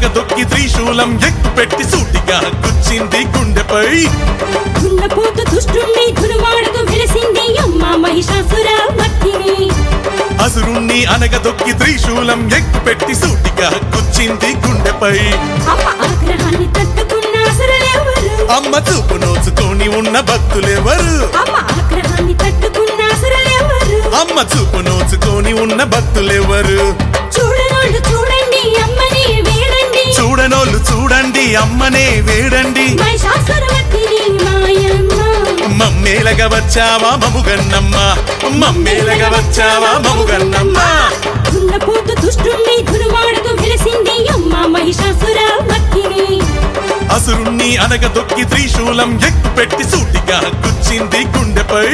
అనగదొక్కి త్రిశూలం ఎక్కు పెట్టి సూటిగా గుచ్చింది గుండెపై దున్నపోతు దుష్టుణ్ణి దునుమాడుతూ వెలిసింది అమ్మ మహిషాసుర మర్దిని అసురుణ్ణి అనగదొక్కి త్రిశూలం ఎక్కు పెట్టి సూటిగా గుచ్చింది గుండెపై అమ్మ ఆగ్రహాన్ని తట్టుకున్న అసురులెవరు అమ్మ చూపు నోచుకొని ఉన్న భక్తులెవరు అమ్మ ఆగ్రహాన్ని తట్టుకున్న అసురులెవరు అమ్మ చూపు నోచుకొని ఉన్న భక్తులెవరు చూడనోళ్ళు చూడండి అమ్మని వేడండి చూడనోళ్ళు చూడండి అమ్మనే వేడండి మహిషాసుర మర్దిని మాయమ్మ మమ్మేలగా వచ్చావా మముగన్నమ్మ మమ్మేలగా వచ్చావా మముగన్నమ్మ దున్నపోతు దుష్టుణ్ణి దునుమాడుతూ వెలిసింది అమ్మ మహిషాసుర మర్దిని అసురుణ్ణి అనగదొక్కి త్రిశూలం ఎక్కు పెట్టి సూటిగా గుచ్చింది గుండెపై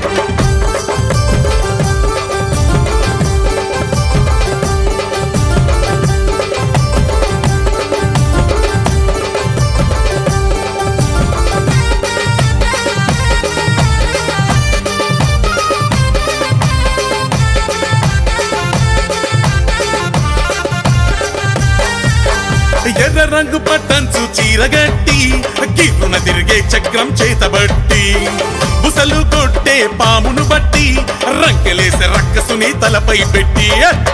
ఎర్ర రంగు పట్టంచు చీరగట్టి గిర్రున తిరిగే చక్రం చేతబట్టి బుసలు కొట్టే పామును బట్టి రంకెలేసే రక్కసుని తలపై పెట్టి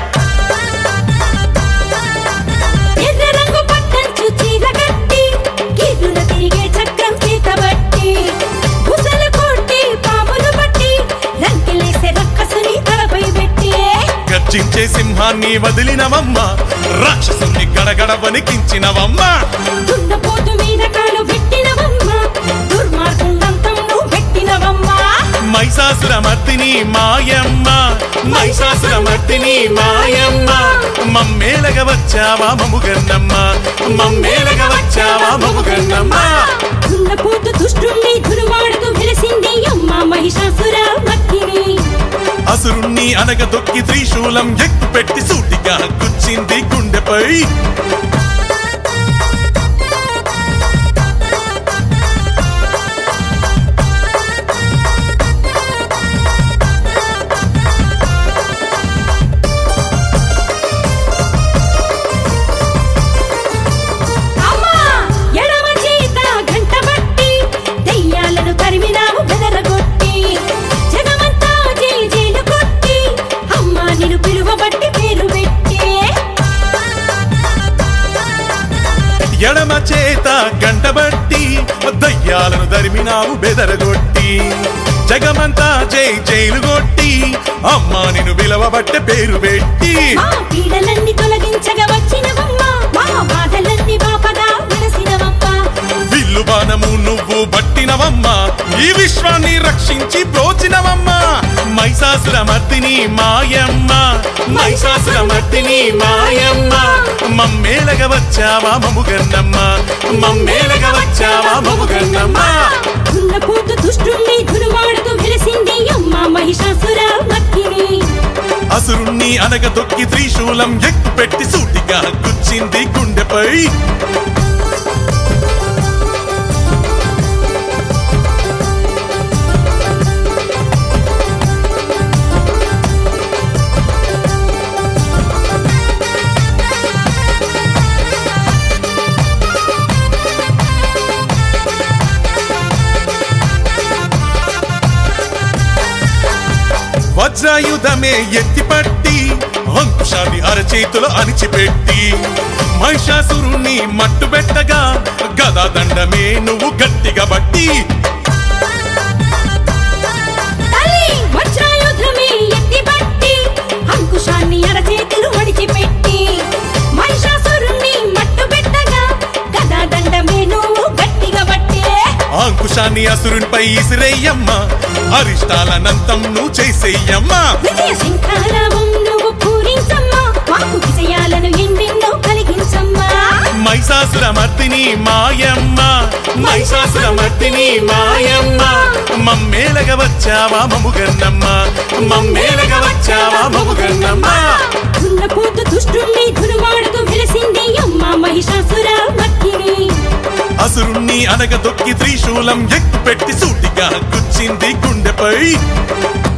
ఎర్ర రంగు పట్టంచు చీర కట్టి గిర్రున తిరిగే చక్రం చేతబట్టి బుసలు కొట్టి పాములు బట్టి రంకెలేసే రక్కసుని తలపై పెట్టి గర్జించే సింహాన్ని వదిలినవమ్మ రాక్షసుని గడగడ వణికించినవమ్మ దున్నపోతు మీద కాలు పెట్టినవమ్మ దుర్మార్గులంతంలో పెట్టినవమ్మ మైసాసుర మర్దిని మాయమ్మ మైసాసుర మర్దిని మాయమ్మ మమ్మేలగ వచ్చావా మముగన్నమ్మ మమ్మేలగ వచ్చావా మముగన్నమ్మ దున్నపోతు దుష్టుణ్ణి దునుమాడుతూ వెలిసింది అమ్మ మహిషాసుర మర్దిని అసురుణ్ణి అనగదొక్కి త్రిశూలం ఎక్కు పెట్టి సూటిగా గుచ్చింది గుండెపై అమ్మా ఎడమ చేత గంట బట్టి దెయ్యాలను తరిమినావు బెదరగొట్టి జగమంతా జై జైలు కొట్టి అమ్మా నిన్ను పిలువబట్టి పేరు పెట్టి ఎడమ చేత గంటబట్టి దయ్యాలను దరిమినావు బెదరగొట్టి జగమంతా జై జైలు కొట్టి అమ్మా నిన్ను విలవబట్టే పేరు పెట్టి మా పీడలన్నీ తొలగించగా వచ్చినవమ్మా మా బాధలన్నీ బాపగా వెలసినవమ్మా విల్లు బాణము నువ్వు బట్టినవమ్మా ఈ విశ్వాన్ని రక్షించి ప్రోచినవమ్మా మైసాసుర మర్దిని మాయమ్మ మైసాసుర మర్దిని మాయమ్మ మమ్మేలగ వచ్చావా మముగన్నమ్మ మమ్మేలగ వచ్చావా మముగన్నమ్మ దున్నపోతు దుష్టుణ్ణి దునుమాడుతూ వెలిసింది అమ్మ మహిషాసుర మర్దిని అసురుణ్ణి అనగదొక్కి త్రిశూలం ఎక్కు పెట్టి సూటిగా గుచ్చింది గుండెపై వజ్రాయుధమే ఎత్తిపట్టి అంకుశాన్ని అరచేతులు అణిచిపెట్టి మహిషాసురుణ్ణి మట్టుబెట్టగా గదా దండమే నువ్వు గట్టిగా బట్టి తల్లి వజ్రాయుధమే ఎత్తిపట్టి అంకుశాన్ని అరచేతులు వడిచిపెట్టి మహిషాసురుణ్ణి మట్టుబెట్టగా గదా దండమే నువ్వు గట్టిగా బట్టే అంకుశాన్ని అసురునిపై ఇసిరేయమ్మ అరిష్టాలనంతం నువ్వు చేసేయమ్మా విజయ శంఖారావం నువ్వు పూరించమ్మా మాకు విజయాలను ఎన్నెన్నో కలిగించమ్మా మైసాసుర మర్దిని మాయమ్మ మైసాసుర మర్దిని మాయమ్మ మమ్మేలగ వచ్చావా మముగన్నమ్మ మమ్మేలగ వచ్చావా మముగన్నమ్మ దున్నపోతు దుష్టుణ్ణి దునుమాడుతూ వెలిసింది అమ్మ మహిషాసుర మర్దిని అసురుణ్ణి అనగదొక్కి త్రిశూలం ఎక్కు పెట్టి సూటిగా గుచ్చింది గుండెపై